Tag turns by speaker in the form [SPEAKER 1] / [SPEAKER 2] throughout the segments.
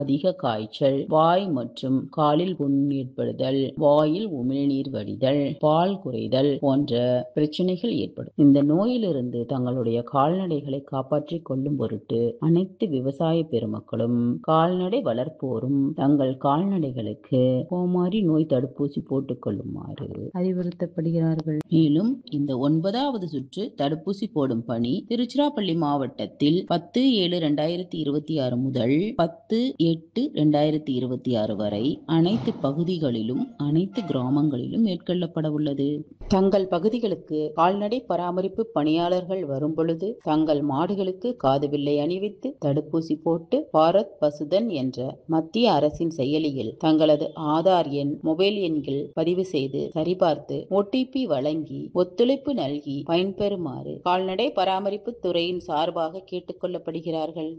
[SPEAKER 1] அதிக காய்ச்சல் வாய் மற்றும் காலில் புண் ஏற்படுதல் வாயில் உமிழ்நீர் வடிதல் பால் குறைதல் போன்ற பிரச்சனைகள் ஏற்படும் இந்த நோயிலிருந்து தங்களுடைய கால்நடைகளை காப்பாற்றிக் கொள்ளும் பொருட்டு அனைத்து விவசாய பெருமக்களும் கால்நடை வளர்ப்போரும் தங்கள் கால்நடைகளுக்கு கோமாரி நோய் தடுப்பூசி போட்டுக் கொள்ளுமாறு அறிவுறுத்தப்படுகிறார்கள் மேலும் இந்த ஒன்பதாவது சுற்று தடுப்பூசி போடும் பணி திருச்சிராப்பள்ளி மாவட்டத்தில் பத்து ஏழு இரண்டாயிரத்தி இருபத்தி ஆறு முதல் பத்து எட்டு இரண்டாயிரத்தி இருபத்தி ஆறு வரை அனைத்து பகுதிகளிலும் அனைத்து கிராமங்களிலும் மேற்கொள்ளப்பட உள்ளது தங்கள் பகுதிகளுக்கு கால்நடை பராமரிப்பு பணியாளர்கள் வரும் பொழுது தங்கள் மாடுகளுக்கு காதுவில்லை அணிவித்து தடுப்பூசி போட்டு பாரத் பசுதன் என்ற மத்திய அரசின் செயலியில் தங்களது ஆதார் எண் மொபைல் எண்கள் பதிவு செய்து சரிபார்த்து ஓடிபி வழங்கி ஒத்துழைப்பு நல்கி பயன்பெறுமாறு கால்நடை பராமரிப்பு துறையின் சார்பாக கேட்டுக்கொள்ளப்படுகிறார்கள்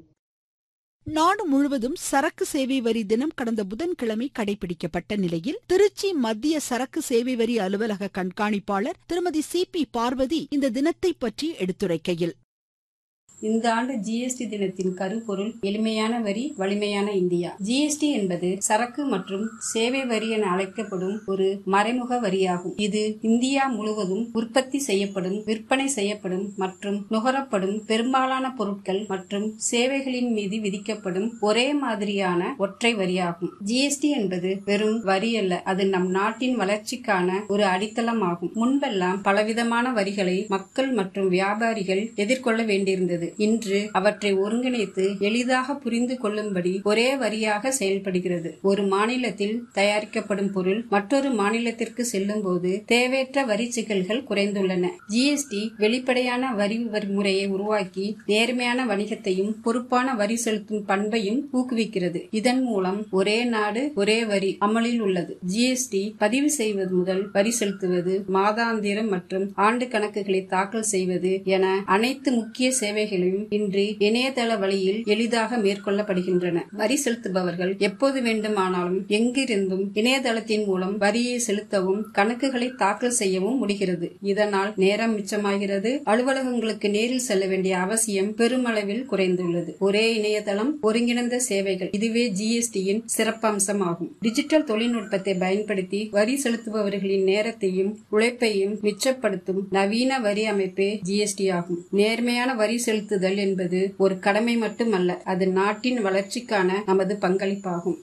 [SPEAKER 2] நாடு முழுவதும் சரக்கு சேவை வரி தினம் கடந்த புதன்கிழமை கடைபிடிக்கப்பட்ட நிலையில் திருச்சி மத்திய சரக்கு சேவை வரி அலுவலக கண்காணிப்பாளர் திருமதி சி பி பார்வதி இந்த தினத்தை பற்றி எடுத்துரைக்கையில்
[SPEAKER 3] இந்த ஆண்டு ஜிஎஸ்டி தினத்தின் கருப்பொருள் எளிமையான வரி வலிமையான இந்தியா ஜிஎஸ்டி என்பது சரக்கு மற்றும் சேவை வரி என அழைக்கப்படும் ஒரு மறைமுக வரியாகும் இது இந்தியா முழுவதும் உற்பத்தி செய்யப்படும் விற்பனை செய்யப்படும் மற்றும் நுகரப்படும் பெரும்பாலான பொருட்கள் மற்றும் சேவைகளின் மீது விதிக்கப்படும் ஒரே மாதிரியான ஒற்றை வரியாகும் ஜிஎஸ்டி என்பது வெறும் வரி அல்ல அது நம் நாட்டின் வளர்ச்சிக்கான ஒரு அடித்தளம் ஆகும் முன்பெல்லாம் பலவிதமான வரிகளை மக்கள் மற்றும் வியாபாரிகள் எதிர்கொள்ள வேண்டியிருந்தது இன்று அவற்றை ஒருங்கிணைத்து எளிதாக புரிந்து கொள்ளும்படி ஒரே வரியாக செயல்படுகிறது ஒரு மாநிலத்தில் தயாரிக்கப்படும் பொருள் மற்றொரு மாநிலத்திற்கு செல்லும் போது தேவையற்ற வரி சிக்கல்கள் குறைந்துள்ளன ஜிஎஸ்டி வெளிப்படையான வரி முறையை உருவாக்கி நேர்மையான வணிகத்தையும் பொறுப்பான வரி செலுத்தும் பண்பையும் ஊக்குவிக்கிறது இதன் மூலம் ஒரே நாடு ஒரே வரி அமலில் உள்ளது ஜிஎஸ்டி பதிவு செய்வது முதல் வரி செலுத்துவது மாதாந்திரம் மற்றும் ஆண்டு கணக்குகளை தாக்கல் செய்வது என அனைத்து முக்கிய சேவைகள் இன்று இணையதள வழியில் எளிதாக மேற்கொள்ளப்படுகின்றன வரி செலுத்துபவர்கள் எப்போது வேண்டுமானாலும் எங்கிருந்தும் இணையதளத்தின் மூலம் வரியை செலுத்தவும் கணக்குகளை தாக்கல் செய்யவும் முடிகிறது இதனால் நேரம் மிச்சமாகிறது அலுவலகங்களுக்கு நேரில் செல்ல வேண்டிய அவசியம் பெருமளவில் குறைந்துள்ளது ஒரே இணையதளம் ஒருங்கிணைந்த சேவைகள் இதுவே ஜிஎஸ்டியின் சிறப்பம்சமாகும் டிஜிட்டல் தொழில்நுட்பத்தை பயன்படுத்தி வரி செலுத்துபவர்களின் நேரத்தையும் உழைப்பையும் மிச்சப்படுத்தும் நவீன வரி அமைப்பே ஜிஎஸ்டி ஆகும் நேர்மையான வரி செலுத்த செலுத்துதல் என்பது ஒரு கடமை மட்டுமல்ல அது நாட்டின் வளர்ச்சிக்கான நமது பங்களிப்பாகும்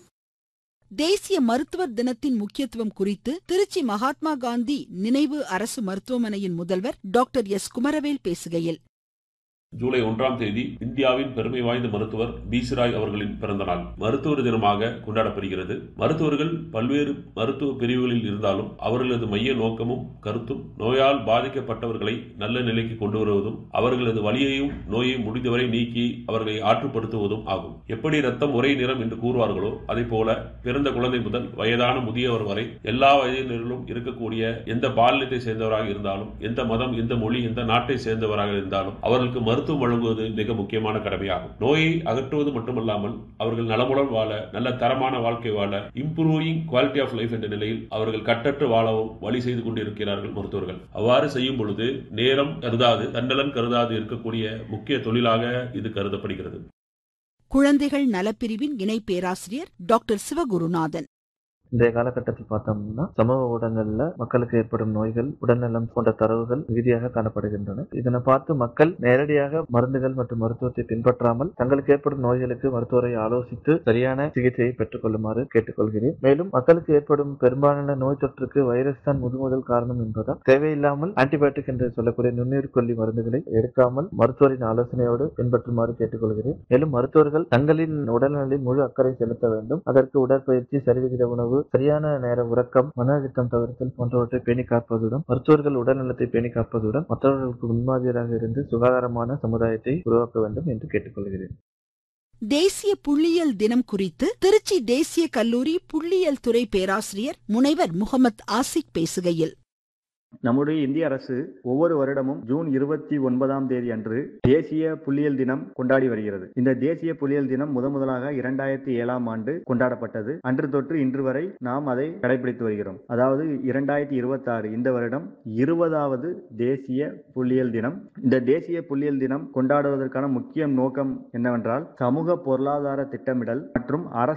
[SPEAKER 2] தேசிய மருத்துவர் தினத்தின் முக்கியத்துவம் குறித்து திருச்சி மகாத்மா காந்தி நினைவு அரசு மருத்துவமனையின் முதல்வர் டாக்டர் எஸ் குமரவேல் பேசுகையில்
[SPEAKER 4] ஜூலை ஒன்றாம் தேதி இந்தியாவின் பெருமை வாய்ந்த மருத்துவர் பீஸ்ராய் அவர்களின் பிறந்த நாள் மருத்துவர் தினமாக கொண்டாடப்படுகிறது மருத்துவர்கள் பல்வேறு மருத்துவ பிரிவுகளில் இருந்தாலும் அவர்களது மைய நோக்கமும் கருத்தும் நோயால் பாதிக்கப்பட்டவர்களை நல்ல நிலைக்கு கொண்டு வருவதும் அவர்களது வலியையும் நோயை முடிந்தவரை நீக்கி அவர்களை ஆற்றுப்படுத்துவதும் ஆகும் எப்படி ரத்தம் ஒரே நிறம் என்று கூறுவார்களோ அதை போல பிறந்த குழந்தை முதல் வயதான முதியவர் வரை எல்லா வயதினரிலும் இருக்கக்கூடிய எந்த பாலினத்தை சேர்ந்தவராக இருந்தாலும் எந்த மதம் எந்த மொழி எந்த நாட்டை சேர்ந்தவராக இருந்தாலும் அவர்களுக்கு மருத்துவம் வழங்குவது மிக முக்கியமான கடமையாகும் நோயை அகற்றுவது மட்டுமல்லாமல் அவர்கள் நலமுடன் வாழ நல்ல தரமான வாழ்க்கை வாழ இம்ப்ரூவிங் குவாலிட்டி ஆஃப் லைஃப் என்ற நிலையில் அவர்கள் கட்டற்று வாழவும் வழி செய்து கொண்டிருக்கிறார்கள் மருத்துவர்கள் அவ்வாறு செய்யும் பொழுது நேரம் கருதாது தன்னலன் கருதாது இருக்கக்கூடிய முக்கிய தொழிலாக இது கருதப்படுகிறது
[SPEAKER 2] குழந்தைகள் நலப்பிரிவின் இணை பேராசிரியர் டாக்டர் சிவகுருநாதன்
[SPEAKER 5] இன்றைய காலகட்டத்தில் பார்த்தோம்னா சமூக ஊடகங்கள்ல மக்களுக்கு ஏற்படும் நோய்கள் உடல்நலம் போன்ற தரவுகள் மிகுதியாக காணப்படுகின்றன இதனை பார்த்து மக்கள் நேரடியாக மருந்துகள் மற்றும் மருத்துவத்தை பின்பற்றாமல் தங்களுக்கு ஏற்படும் நோய்களுக்கு மருத்துவரை ஆலோசித்து சரியான சிகிச்சையை பெற்றுக் கொள்ளுமாறு கேட்டுக்கொள்கிறேன் மேலும் மக்களுக்கு ஏற்படும் பெரும்பாலான நோய் தொற்றுக்கு வைரஸ் தான் முதுமுதல் காரணம் என்பதால் தேவையில்லாமல் ஆன்டிபயோட்டிக் என்று சொல்லக்கூடிய நுண்ணுயிர் கொல்லி மருந்துகளை எடுக்காமல் மருத்துவரின் ஆலோசனையோடு பின்பற்றுமாறு கேட்டுக்கொள்கிறேன் மேலும் மருத்துவர்கள் தங்களின் உடல்நலில் முழு அக்கறை செலுத்த வேண்டும் அதற்கு உடற்பயிற்சி சரிவிகித உணவு சரியான நேர உறக்கம் மன அழுத்தம் தவிர்த்தல் போன்றவற்றை பேணி காப்பதுடன் மருத்துவர்கள் உடல்நலத்தை பேணி காப்பதுடன் மற்றவர்களுக்கு முன்மாதிரியாக இருந்து சுகாதாரமான சமுதாயத்தை உருவாக்க வேண்டும் என்று கேட்டுக்கொள்கிறேன்
[SPEAKER 2] தேசிய புள்ளியியல் தினம் குறித்து திருச்சி தேசிய கல்லூரி புள்ளியியல் துறை பேராசிரியர் முனைவர் முகமது ஆசிக் பேசுகையில்
[SPEAKER 6] நம்முடைய இந்திய அரசு ஒவ்வொரு வருடமும் ஜூன் இருபத்தி ஒன்பதாம் தேதி அன்று தேசிய புள்ளியியல் தினம் கொண்டாடி வருகிறது இந்த தேசிய புள்ளியியல் தினம் முத முதலாக இரண்டாயிரத்தி ஏழாம் ஆண்டு கொண்டாடப்பட்டது அன்று தொற்று இன்று வரை நாம் அதை கடைபிடித்து வருகிறோம் அதாவது இரண்டாயிரத்தி இருபத்தி ஆறு இந்த வருடம் இருபதாவது தேசிய புள்ளியியல் தினம் இந்த தேசிய புள்ளியியல் தினம் கொண்டாடுவதற்கான முக்கிய நோக்கம் என்னவென்றால் சமூக பொருளாதார திட்டமிடல் மற்றும் அரசு